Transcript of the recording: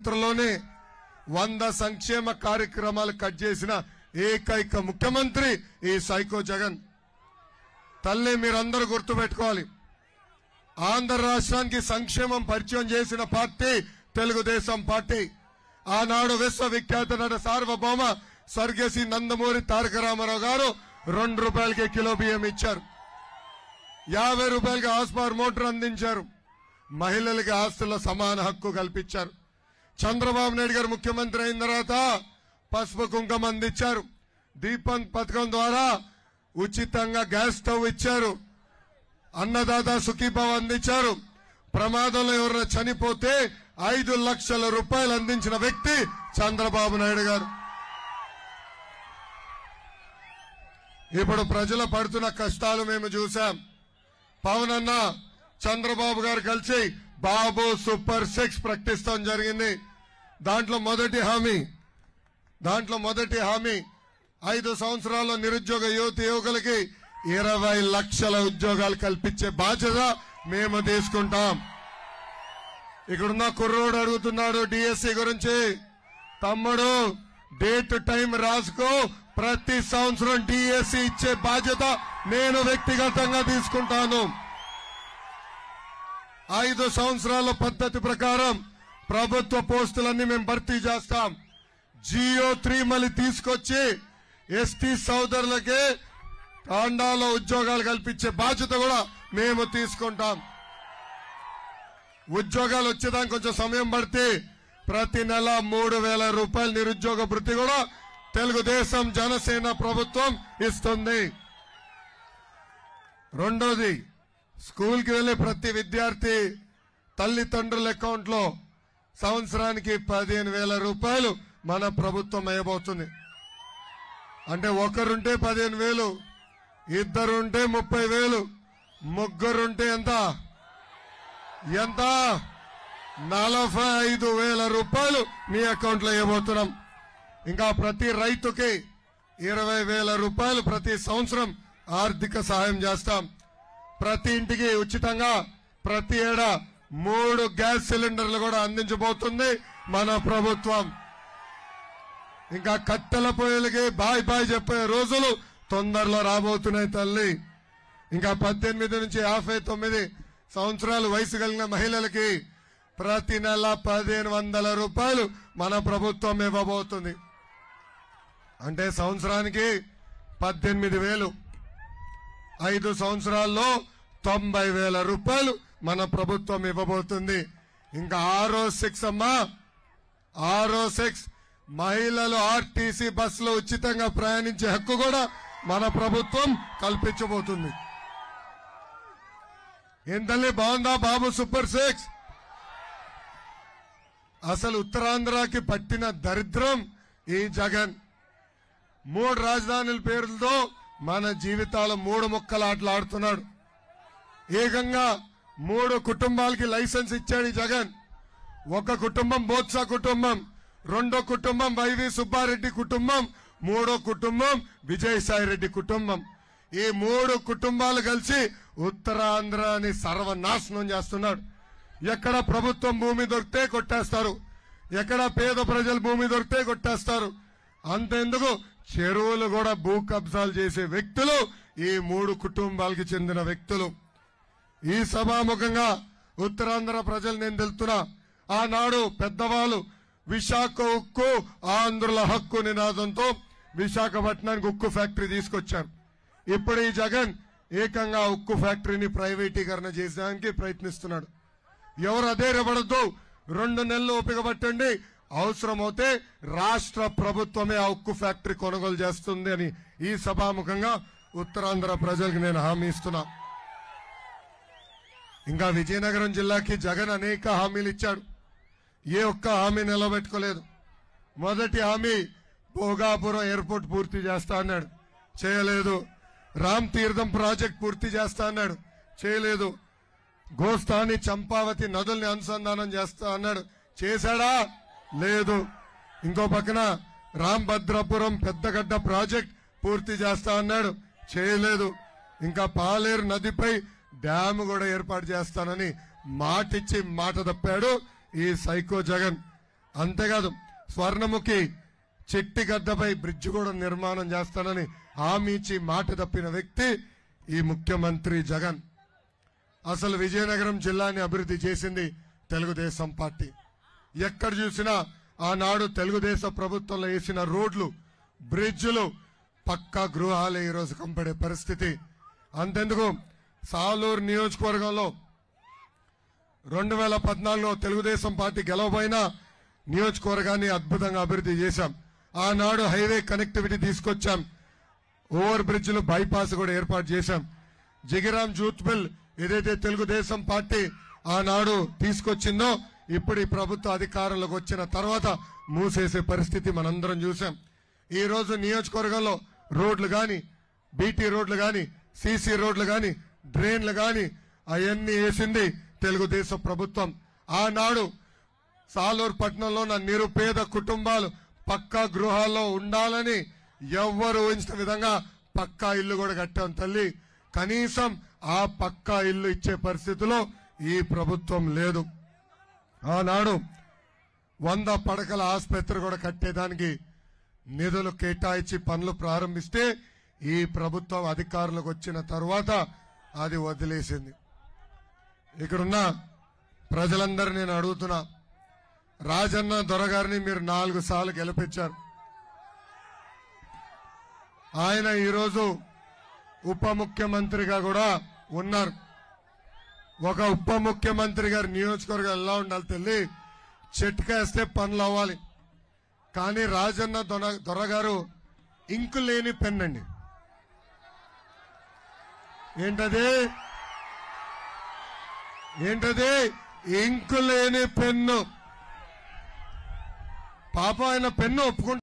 చరిత్రలోనే వంద సంక్షేమ కార్యక్రమాలు కట్ చేసిన ఏకైక ముఖ్యమంత్రి ఈ సైకో జగన్ తల్లి మీరందరూ గుర్తుపెట్టుకోవాలి ఆంధ్ర రాష్ట్రానికి సంక్షేమం పరిచయం చేసిన పార్టీ తెలుగుదేశం పార్టీ ఆనాడు విశ్వవిఖ్యాత నట సార్వభౌమ స్వర్గశ్రీ నందమూరి తారక రామారావు గారు రెండు రూపాయలకి కిలో బియ్యం ఇచ్చారు యాభై రూపాయలకి హాస్పార్ మోటార్ అందించారు మహిళలకి ఆస్తుల్లో సమాన హక్కు కల్పించారు చంద్రబాబు నాయుడు గారు ముఖ్యమంత్రి అయిన తర్వాత పసుపు కుంకుమ అందించారు దీపం పథకం ద్వారా ఉచితంగా గ్యాస్ స్టవ్ ఇచ్చారు అన్నదాత సుఖీభావ అందించారు ప్రమాదంలో ఎవరైనా చనిపోతే ఐదు లక్షల రూపాయలు అందించిన వ్యక్తి చంద్రబాబు నాయుడు గారు ఇప్పుడు ప్రజలు పడుతున్న కష్టాలు మేము చూసాం పవన్ అన్న చంద్రబాబు గారు కలిసి బాబు సూపర్ సిక్స్ ప్రకటిస్తాం జరిగింది దాంట్లో మొదటి హామీ దాంట్లో మొదటి హామీ ఐదు సంవత్సరాల్లో నిరుద్యోగ యువతి యువకులకి ఇరవై లక్షల ఉద్యోగాలు కల్పించే బాధ్యత మేము తీసుకుంటాం ఇక్కడున్న కుర్రోడు అడుగుతున్నాడు డిఎస్సి గురించి తమ్ముడు డేట్ టైం రాసుకో ప్రతి సంవత్సరం డిఎస్సి ఇచ్చే బాధ్యత నేను వ్యక్తిగతంగా తీసుకుంటాను ఐదు సంవత్సరాల పద్ధతి ప్రకారం ప్రభుత్వ పోస్టులన్నీ మేము భర్తీ చేస్తాం జియో త్రీ మళ్ళీ తీసుకొచ్చి ఎస్టీ సోదరులకి తాండాలో ఉద్యోగాలు కల్పించే బాధ్యత కూడా మేము తీసుకుంటాం ఉద్యోగాలు వచ్చేదానికి కొంచెం సమయం పడితే ప్రతి నెల మూడు వేల రూపాయల నిరుద్యోగ భృతి కూడా తెలుగుదేశం జనసేన ప్రభుత్వం ఇస్తుంది రెండోది స్కూల్కి వెళ్లే ప్రతి విద్యార్థి తల్లిదండ్రుల అకౌంట్ లో సంవత్సరానికి పదిహేను వేల రూపాయలు మన ప్రభుత్వం వేయబోతుంది అంటే ఒకరుంటే పదిహేను వేలు ఇద్దరుంటే ముప్పై వేలు ముగ్గురుంటే ఎంత ఎంత నలభై ఐదు వేల రూపాయలు మీ అకౌంట్ లో వేయబోతున్నాం ఇంకా ప్రతి రైతుకి ఇరవై వేల రూపాయలు ప్రతి సంవత్సరం ఆర్థిక సహాయం చేస్తాం ప్రతి ఇంటికి ఉచితంగా ప్రతి ఏడా మూడు గ్యాస్ సిలిండర్లు కూడా అందించబోతుంది మన ప్రభుత్వం ఇంకా కట్టెల పొయ్యిలకి బాయ్ బాయ్ చెప్పే రోజులు తొందరలో రాబోతున్నాయి తల్లి ఇంకా పద్దెనిమిది నుంచి యాభై తొమ్మిది సంవత్సరాలు వయసు కలిగిన మహిళలకి ప్రతి నెల పదిహేను వందల రూపాయలు మన ప్రభుత్వం ఇవ్వబోతుంది అంటే సంవత్సరానికి పద్దెనిమిది వేలు ఐదు సంవత్సరాల్లో తొంభై వేల రూపాయలు మన ప్రభుత్వం ఇవ్వబోతుంది ఇంకా ఆరో సిక్స్ అమ్మా ఆరో సిక్స్ మహిళలు ఆర్టీసీ బస్సులో ఉచితంగా ప్రయాణించే హక్కు కూడా మన ప్రభుత్వం కల్పించబోతుంది ఏంటల్లి బాగుందా బాబు సూపర్ సిక్స్ అసలు ఉత్తరాంధ్రకి పట్టిన దరిద్రం ఈ జగన్ మూడు రాజధానుల పేర్లతో మన జీవితాలు మూడు ముక్కలాటలు ఆడుతున్నాడు ఏకంగా మూడు కుటుంబాలకి లైసెన్స్ ఇచ్చాడు ఈ జగన్ ఒక కుటుంబం బోత్స కుటుంబం రెండో కుటుంబం వైవి సుబ్బారెడ్డి కుటుంబం మూడో కుటుంబం విజయసాయి రెడ్డి కుటుంబం ఈ మూడు కుటుంబాలు కలిసి ఉత్తరాంధ్రాని సర్వనాశనం చేస్తున్నాడు ఎక్కడ ప్రభుత్వం భూమి దొరికితే కొట్టేస్తారు ఎక్కడ పేద ప్రజల భూమి దొరికితే కొట్టేస్తారు అంతెందుకు చెరువులు కూడా భూ కబ్జాలు చేసే వ్యక్తులు ఈ మూడు కుటుంబాలకి చెందిన వ్యక్తులు ఈ సభాముఖంగా ఉత్తరాంధ్ర ప్రజలు నేను తెలుతున్నా ఆనాడు పెద్దవాళ్ళు విశాఖ ఉక్కు ఆంధ్రుల హక్కు నినాదంతో విశాఖపట్నానికి ఉక్కు ఫ్యాక్టరీ తీసుకొచ్చారు ఇప్పుడు ఈ జగన్ ఏకంగా ఉక్కు ఫ్యాక్టరీని ప్రైవేటీకరణ చేసేదానికి ప్రయత్నిస్తున్నాడు ఎవరు అధైర్యపడద్దు రెండు నెలలు ఓపిక పట్టండి అవసరమైతే రాష్ట్ర ప్రభుత్వమే ఆ ఉక్కు ఫ్యాక్టరీ కొనుగోలు చేస్తుంది అని ఈ సభాముఖంగా ఉత్తరాంధ్ర ప్రజలకు నేను హామీ ఇస్తున్నా ఇంకా విజయనగరం జిల్లాకి జగన్ అనేక హామీలు ఇచ్చాడు ఏ ఒక్క హామీ నిలబెట్టుకోలేదు మొదటి హామీ భోగాపురం ఎయిర్పోర్ట్ పూర్తి చేస్తా అన్నాడు చేయలేదు రామ్ తీర్థం ప్రాజెక్ట్ పూర్తి చేస్తా అన్నాడు చేయలేదు గోస్తాని చంపావతి నదుల్ని అనుసంధానం చేస్తా అన్నాడు చేశాడా లేదు ఇంకో పక్కన రాంభద్రపురం పెద్దగడ్డ ప్రాజెక్ట్ పూర్తి చేస్తా అన్నాడు చేయలేదు ఇంకా పాలేరు నదిపై డ్యామ్ కూడా ఏర్పాటు చేస్తానని మాటిచ్చి మాట తప్పాడు ఈ సైకో జగన్ అంతేకాదు స్వర్ణముఖి చెట్టి గద్దపై బ్రిడ్జ్ కూడా నిర్మాణం చేస్తానని హామీ ఇచ్చి మాట తప్పిన వ్యక్తి ఈ ముఖ్యమంత్రి జగన్ అసలు విజయనగరం జిల్లాని అభివృద్ధి చేసింది తెలుగుదేశం పార్టీ ఎక్కడ చూసినా ఆనాడు తెలుగుదేశం ప్రభుత్వంలో వేసిన రోడ్లు బ్రిడ్జ్లు పక్కా గృహాలు ఈరోజు కంపడే పరిస్థితి అంతెందుకు సాలూరు నియోజకవర్గంలో రెండు వేల పద్నాలుగులో తెలుగుదేశం పార్టీ గెలవబోయినా నియోజకవర్గాన్ని అద్భుతంగా అభివృద్ధి చేశాం ఆనాడు హైవే కనెక్టివిటీ తీసుకొచ్చాం ఓవర్ బ్రిడ్జ్లు బైపాస్ కూడా ఏర్పాటు చేశాం జగిరాం జూత్ బిల్ ఏదైతే తెలుగుదేశం పార్టీ ఆనాడు తీసుకొచ్చిందో ఇప్పుడు ఈ ప్రభుత్వ అధికారంలోకి వచ్చిన తర్వాత మూసేసే పరిస్థితి మనందరం చూసాం ఈ రోజు నియోజకవర్గంలో రోడ్లు గాని బీటీ రోడ్లు గాని సీసీ రోడ్లు గాని డ్రైన్లు గాని అవన్నీ వేసింది తెలుగుదేశం ప్రభుత్వం ఆనాడు సాలూరు పట్టణంలో ఉన్న నిరుపేద కుటుంబాలు పక్కా గృహాల్లో ఉండాలని ఎవ్వరు ఊహించిన విధంగా పక్కా ఇల్లు కూడా కట్టాం తల్లి కనీసం ఆ పక్కా ఇల్లు ఇచ్చే పరిస్థితిలో ఈ ప్రభుత్వం లేదు ఆనాడు వంద పడకల ఆసుపత్రి కూడా కట్టేదానికి నిధులు కేటాయించి పనులు ప్రారంభిస్తే ఈ ప్రభుత్వం అధికారులకు వచ్చిన తర్వాత అది వదిలేసింది ఇక్కడున్న ప్రజలందరూ నేను అడుగుతున్నా రాజన్న దొరగారిని మీరు నాలుగు సార్లు గెలిపించారు ఆయన ఈరోజు ఉప ముఖ్యమంత్రిగా కూడా ఉన్నారు ఒక ఉప ముఖ్యమంత్రి గారి నియోజకవర్గం ఎలా ఉండాలి తెల్లి చెట్టుకేస్తే పనులు అవ్వాలి కానీ రాజన్న దొర దొరగారు ఇంకు లేని పెన్ అండి ఏంటది ఏంటది ఇంకు లేని పెన్ను పాప ఆయన పెన్ను ఒప్పుకుంటే